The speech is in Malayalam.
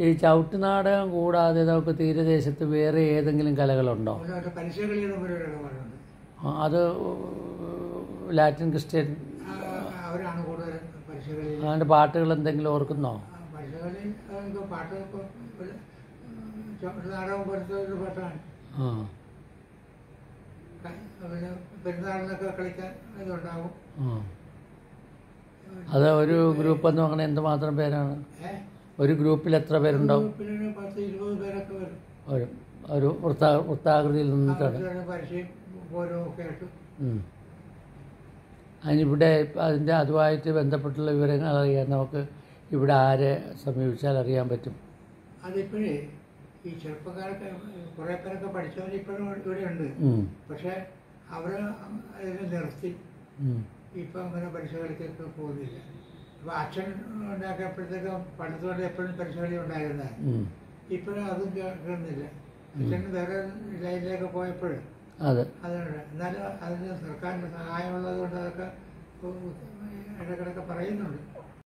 ഈ ചവിട്ടുനാടകം കൂടാതെ നമുക്ക് തീരദേശത്ത് വേറെ ഏതെങ്കിലും കലകളുണ്ടോ അതുപോലെ പലിശകളിയുടെ ഒരു ഇടപാടുണ്ട് ആ, അത് ലാറ്റിൻ ക്രിസ്ത്യൻ ആ, അവരാണ് കൂടുതൽ പലിശകളിൽ അതിൻ്റെ പാട്ടുകൾ എന്തെങ്കിലും ഓർക്കുന്നോ പലിശകളിൽ ഇപ്പോൾ പാട്ട് ഇപ്പോൾ ഒരു ചവിട്ട് നാടകം പോലത്തെ ഒരു പാട്ടാണ് ആ ക- പിന്നെ പെരുന്നാളിനൊക്കെ കളിക്കാൻ ഇതുണ്ടാകും ആ. അത് ഒരു ഗ്രൂപ്പ് എന്ന് പറഞ്ഞാൽ എന്തുമാത്രം പേരാണ് ഏഹ് ഒരു ഗ്രൂപ്പിൽ എത്ര പേരുണ്ടാവും പിന്നെ ഒരു പത്ത് ഇരുപത് പേരൊക്കെ വരും ഒരു ഒരു വൃത്താ വൃത്താകൃതിയിൽ നിന്നിട്ടാണ് അവരുടെ പരിചയം പോലും ഒക്കെ ആയിട്ട് ഉം. അതിനിവിടെ അതിൻ്റെ അതുമായിട്ട് ബന്ധപ്പെട്ടുള്ള വിവരങ്ങൾ അറിയാൻ നമുക്ക് ഇവിടെ ആരെ സമീപിച്ചാൽ അറിയാൻ പറ്റും അതിപ്പോഴേ ഈ ചെറുപ്പക്കാരൊക്കെ കുറേ പേരൊക്കെ പഠിച്ചവർ ഇപ്പോഴും ഇവിടെ ഉണ്ട് ഉം. പക്ഷേ അവർ അതിനെ നിർത്തി ഉം. ഇപ്പം അങ്ങനെ പരീക്ഷ കളിക്കൊക്കെ പോകുന്നില്ല ഇപ്പം അച്ഛൻ ഉണ്ടാക്കിയപ്പോഴത്തേക്കും പണ്ടത്തോടെ എപ്പോഴും പരീക്ഷ കളി ഉണ്ടായിരുന്നത് ഉം. ഇപ്പോഴും അതും കേൾക്കുന്നില്ല അച്ഛൻ വേറെ ലൈനിലേക്ക് പോയപ്പോൾ അതെ അതുണ്ട് എന്നാലും അതിന് സർക്കാരിൻ്റെ സഹായമുള്ളത് കൊണ്ട് അതൊക്കെ ഇടയ്ക്കിടയ്ക്ക് പറയുന്നുണ്ട്